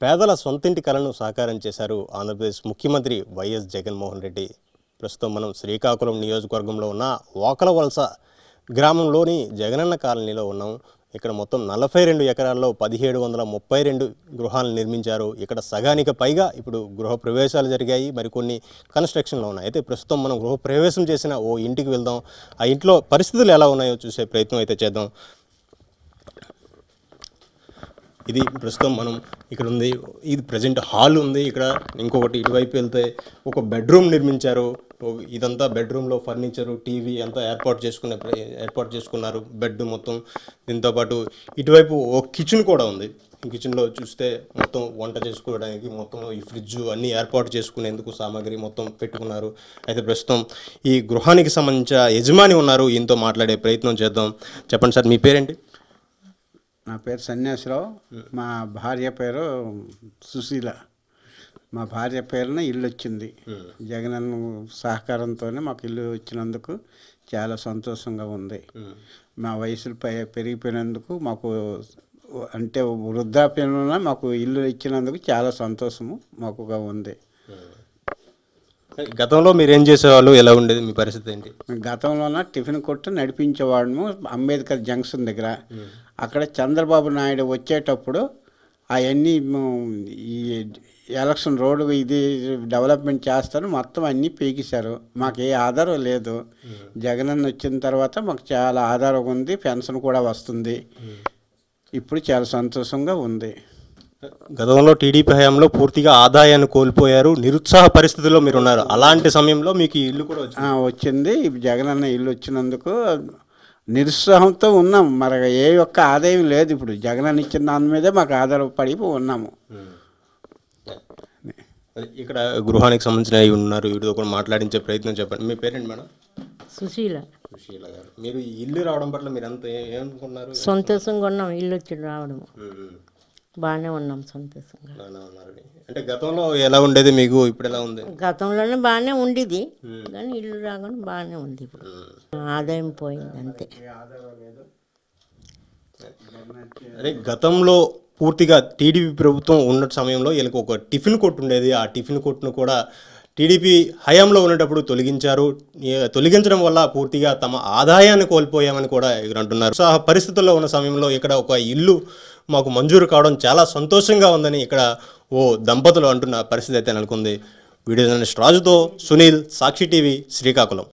పేదల సొంతింటి కలను సాకారం చేశారు ఆంధ్రప్రదేశ్ ముఖ్యమంత్రి వైఎస్ జగన్మోహన్ రెడ్డి ప్రస్తుతం మనం శ్రీకాకుళం నియోజకవర్గంలో ఉన్న వాకల వలస గ్రామంలోని జగనన్న కాలనీలో ఉన్నాం ఇక్కడ మొత్తం నలభై రెండు ఎకరాల్లో పదిహేడు వందల ముప్పై రెండు గృహాలను నిర్మించారు ఇక్కడ సగానికి పైగా ఇప్పుడు గృహ ప్రవేశాలు జరిగాయి మరికొన్ని కన్స్ట్రక్షన్లో ఉన్నాయి అయితే ప్రస్తుతం మనం గృహ ప్రవేశం చేసిన ఓ ఇంటికి వెళ్దాం ఆ ఇంట్లో పరిస్థితులు ఎలా ఉన్నాయో చూసే ప్రయత్నం అయితే చేద్దాం ఇది ప్రస్తుతం మనం ఇక్కడ ఉంది ఇది ప్రజెంట్ హాల్ ఉంది ఇక్కడ ఇంకొకటి ఇటువైపు వెళ్తే ఒక బెడ్రూమ్ నిర్మించారు ఓ- ఇదంతా బెడ్రూమ్లో ఫర్నిచరు టీవీ అంతా ఏర్పాటు చేసుకునే ప్ర- ఏర్పాటు చేసుకున్నారు బెడ్ మొత్తం దీంతోపాటు ఇటువైపు ఒక కిచెన్ కూడా ఉంది ఈ కిచెన్లో చూస్తే మొత్తం వంట చేసుకోవడానికి మొత్తం ఈ ఫ్రిడ్జ్ అన్నీ ఏర్పాటు చేసుకునేందుకు సామాగ్రి మొత్తం పెట్టుకున్నారు అయితే ప్రస్తుతం ఈ గృహానికి సంబంధించిన యజమాని ఉన్నారు ఈయనతో మాట్లాడే ప్రయత్నం చేద్దాం చెప్పండి సార్ మీ పేరేంటి నా పేరు సన్యాసరావు మా భార్య పేరు సుశీల మా భార్య పేరున ఇల్లు వచ్చింది జగనన్న సహకారంతోనే మాకు ఇల్లు వచ్చినందుకు చాలా సంతోషంగా ఉంది మా వయసులు పై పెరిగిపోయినందుకు మాకు అంటే వృద్ధాప్యంలో మాకు ఇల్లు ఇచ్చినందుకు చాలా సంతోషము మాకుగా ఉంది గతంలో మీరు ఏం చేసేవాళ్ళు ఎలా ఉండేది మీ పరిస్థితి ఏంటి గతంలోన టిఫిన్ కొట్టు నడిపించేవాడము అంబేద్కర్ జంక్షన్ దగ్గర అక్కడ చంద్రబాబు నాయుడు వచ్చేటప్పుడు అవన్నీ ఈ ఎలక్షన్ రోడ్డు ఇది డెవలప్మెంట్ చేస్తారు మొత్తం అన్నీ పీకేశారు మాకు ఏ ఆధారం లేదు జగనన్న వచ్చిన తర్వాత మాకు చాలా ఆధారం ఉంది పెన్షన్ కూడా వస్తుంది ఇప్పుడు చాలా సంతోషంగా ఉంది గతంలో టీడీపీ హయాంలో పూర్తిగా ఆదాయాన్ని కోల్పోయారు నిరుత్సాహ పరిస్థితుల్లో మీరు ఉన్నారు అలాంటి సమయంలో మీకు ఈ ఇల్లు కూడా వచ్చింది ఆ, వచ్చింది ఇప్పుడు జగనన్న ఇల్లు వచ్చినందుకు నిరుత్సాహంతో ఉన్నాం మరి ఏ ఒక్క ఆదాయం లేదు ఇప్పుడు జగనన్న ఇచ్చిన దాని మీదే మాకు ఆధారపడి ఉన్నాము అదే ఇక్కడ గృహానికి సంబంధించిన ఇవి ఉన్నారు వీటితో కూడా మాట్లాడించే ప్రయత్నం చెప్పండి మీ పేరేంటి మేడం సుశీల సుశీల గారు మీరు ఈ ఇల్లు రావడం పట్ల మీరు అంత ఏ- ఏమనుకున్నారు సంతోషంగా ఉన్నాం ఇల్లు వచ్చి రావడం ఉమ్, బాగానే ఉన్నాం సంతోషంగా బాగానే ఉన్నారని అంటే గతంలో ఎలా ఉండేది మీకు ఇప్పుడు ఎలా ఉంది గతంలోనే బాగానే ఉండేది కానీ ఇల్లు రాగానే బాగానే ఉంది ఇప్పుడు ఆదాయం పోయింది అంతే అదే గతంలో పూర్తిగా టీడీపీ ప్రభుత్వం ఉన్న సమయంలో వీళ్ళకి ఒక టిఫిన్ కొట్టు ఉండేది ఆ టిఫిన్ కొట్టును కూడా టీడీపీ హయాంలో ఉన్నప్పుడు తొలగించారు ఏ- తొలగించడం వల్ల పూర్తిగా తమ ఆదాయాన్ని కోల్పోయామని కూడా ఇక్కడ అంటున్నారు సో ఆ పరిస్థితుల్లో ఉన్న సమయంలో ఇక్కడ ఒక ఇల్లు మాకు మంజూరు కావడం చాలా సంతోషంగా ఉందని ఇక్కడ ఓ దంపతులు అంటున్న పరిస్థితి అయితే నెలకొంది వీడియో జర్నలిస్ట్ రాజుతో సునీల్ సాక్షి టీవీ శ్రీకాకుళం